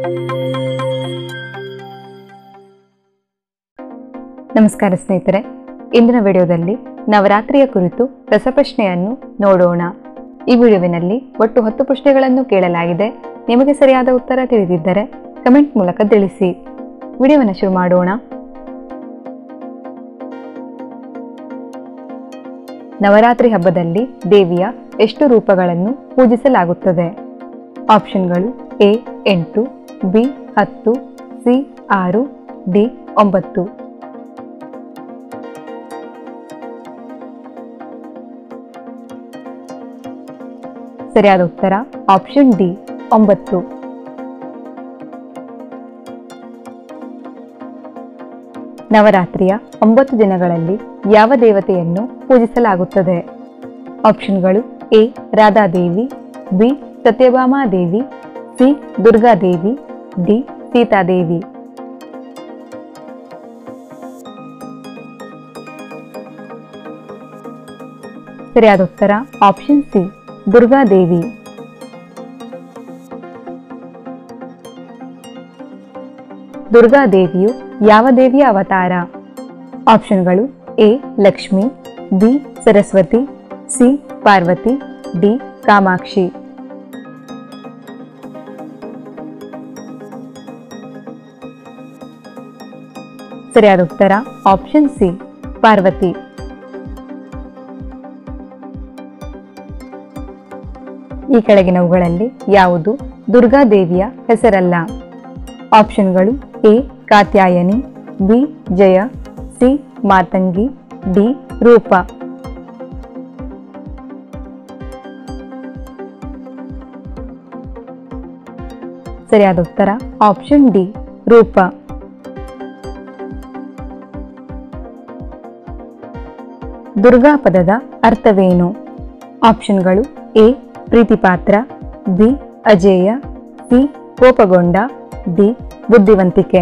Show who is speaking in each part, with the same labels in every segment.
Speaker 1: ನಮಸ್ಕಾರ ಸ್ನೇಹಿತರೆ ಇಂದಿನ ವಿಡಿಯೋದಲ್ಲಿ ನವರಾತ್ರಿಯ ಕುರಿತು ರಸಪ್ರಶ್ನೆಯನ್ನು ನೋಡೋಣ ಈ ವಿಡಿಯೋವಿನಲ್ಲಿ ಒಟ್ಟು ಹತ್ತು ಪ್ರಶ್ನೆಗಳನ್ನು ಕೇಳಲಾಗಿದೆ ನಿಮಗೆ ಸರಿಯಾದ ಉತ್ತರ ತಿಳಿದಿದ್ದರೆ ಕಮೆಂಟ್ ಮೂಲಕ ತಿಳಿಸಿ ವಿಡಿಯೋವನ್ನು ಶುರು ಮಾಡೋಣ ನವರಾತ್ರಿ ಹಬ್ಬದಲ್ಲಿ ದೇವಿಯ ಎಷ್ಟು ರೂಪಗಳನ್ನು ಪೂಜಿಸಲಾಗುತ್ತದೆ ಆಪ್ಷನ್ಗಳು ಎ ಎಂಟು ಬಿ ಹತ್ತು ಸಿ ಆರು ಡಿ ಒಂಬತ್ತು ಸರಿಯಾದ ಉತ್ತರ ಆಪ್ಷನ್ ಡಿ ಒಂಬತ್ತು ನವರಾತ್ರಿಯ ಒಂಬತ್ತು ದಿನಗಳಲ್ಲಿ ಯಾವ ದೇವತೆಯನ್ನು ಪೂಜಿಸಲಾಗುತ್ತದೆ ಆಪ್ಷನ್ಗಳು A Radhadevi B Satyabhamadevi C Durgadevi D Sitadevi ಸರಿಯಾದ ಉತ್ತರ ಆಪ್ಷನ್ ಸಿ ದುರ್ಗಾದೇವಿ ದುರ್ಗಾದೇವಿಯು ಯಾವ ದೇವಿಯ ಅವತಾರ ಆಪ್ಷನ್ಗಳು A Lakshmi B Saraswati C Parvati D Kamakshi ಸರಿಯಾದ ಉತ್ತರ ಆಪ್ಷನ್ ಸಿ ಪಾರ್ವತಿ ಈ ಕೆಳಗಿನವುಗಳಲ್ಲಿ ಯಾವುದು ದುರ್ಗಾದೇವಿಯ ಹೆಸರಲ್ಲ ಆಪ್ಷನ್ಗಳು A Katyayani B Jaya C Matangi D Rupa ಸರಿಯಾದ ಉತ್ತರ ಆಪ್ಷನ್ ಡಿ ರೂಪ ದುರ್ಗಾ ಪದದ ಅರ್ಥವೇನು ಆಪ್ಷನ್ಗಳು ಎ ಪ್ರೀತಿಪಾತ್ರ ಬಿ ಅಜೇಯ ಸಿ ಕೋಪಗೊಂಡ ಡಿ ಬುದ್ಧಿವಂತಿಕೆ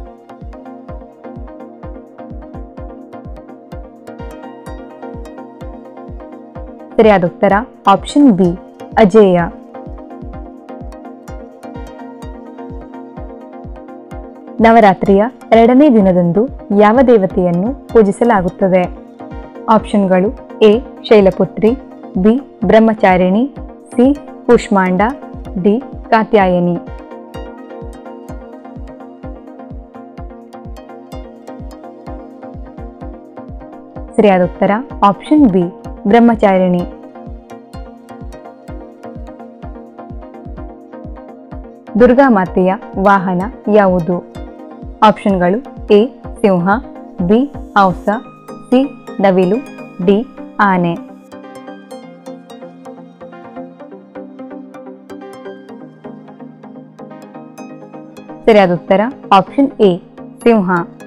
Speaker 1: ಸರಿಯಾದ ಉತ್ತರ ಆಪ್ಷನ್ ಬಿ ಅಜೇಯ ನವರಾತ್ರಿಯ ಎರಡನೇ ದಿನದಂದು ಯಾವ ದೇವತೆಯನ್ನು ಪೂಜಿಸಲಾಗುತ್ತದೆ ಆಪ್ಷನ್ಗಳು A Shailaputri B Brahmacharini C Kushmanda D Katyayani ಸರಿಯಾದ ಉತ್ತರ ಆಪ್ಷನ್ ಬಿ ಬ್ರಹ್ಮಚಾರಿಣಿ ದುರ್ಗಾ ಮಾತೆಯ ವಾಹನ ಯಾವುದು ಆಪ್ಷನ್ಗಳು ಎ ಸಿಂಹ ಬಿ ಹಂಸ ಸಿ ನವಿಲು ಡಿ ಆನೆ ಸರಿಯಾದ ಉತ್ತರ ಆಪ್ಷನ್ ಎ ಸಿಂಹ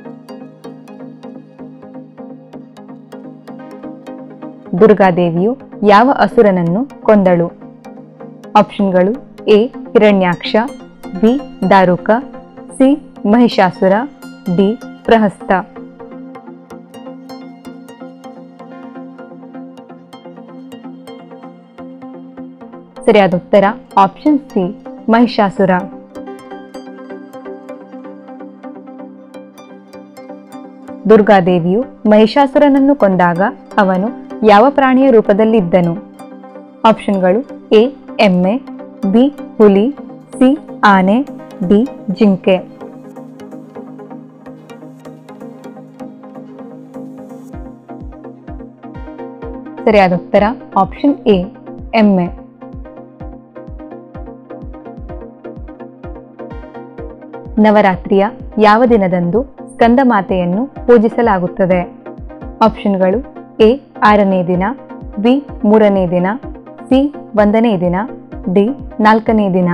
Speaker 1: ದುರ್ಗಾದೇವಿಯು ಯಾವ ಅಸುರನನ್ನು ಕೊಂದಳು ಆಪ್ಷನ್ಗಳು A Hiranyaksha B Daruka C Mahishasura D Prahasta ಸರಿಯಾದ ಉತ್ತರ ಆಪ್ಷನ್ ಸಿ ಮಹಿಷಾಸುರ ದುರ್ಗಾದೇವಿಯು ಮಹಿಷಾಸುರನನ್ನು ಕೊಂದಾಗ ಅವನು ಯಾವ ಪ್ರಾಣಿಯ ರೂಪದಲ್ಲಿದ್ದನು ಆಪ್ಷನ್ಗಳು ಎ ಎಮ್ಮೆ ಬಿ ಹುಲಿ ಸಿ ಆನೆ ಡಿ ಜಿಂಕೆ ಸರಿಯಾದ ಉತ್ತರ ಆಪ್ಷನ್ ಎ ಎಮ್ಮೆ ನವರಾತ್ರಿಯ ಯಾವ ದಿನದಂದು ಸ್ಕಂದ ಮಾತೆಯನ್ನು ಪೂಜಿಸಲಾಗುತ್ತದೆ ಆಪ್ಷನ್ಗಳು ಎ ಆರನೇ ದಿನ ಬಿ ಮೂರನೇ ದಿನ ಸಿ ಒಂದನೇ ದಿನ ಡಿ ನಾಲ್ಕನೇ ದಿನ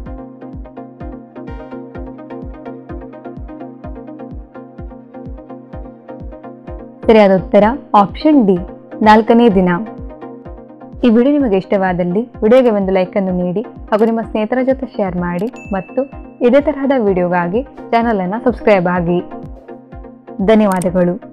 Speaker 1: ಸರಿಯಾದ ಉತ್ತರ ಆಪ್ಷನ್ ಡಿ ನಾಲ್ಕನೇ ದಿನ ಈ ವಿಡಿಯೋ ನಿಮಗೆ ಇಷ್ಟವಾದಲ್ಲಿ ವಿಡಿಯೋಗೆ ಒಂದು ಲೈಕ್ ಅನ್ನು ನೀಡಿ ಹಾಗೂ ನಿಮ್ಮ ಸ್ನೇಹಿತರ ಜೊತೆ ಶೇರ್ ಮಾಡಿ ಮತ್ತು ಇದೇ ತರಹದ ವಿಡಿಯೋಗಾಗಿ ಚಾನಲ್ ಅನ್ನು ಸಬ್ಸ್ಕ್ರೈಬ್ ಆಗಿ ಧನ್ಯವಾದಗಳು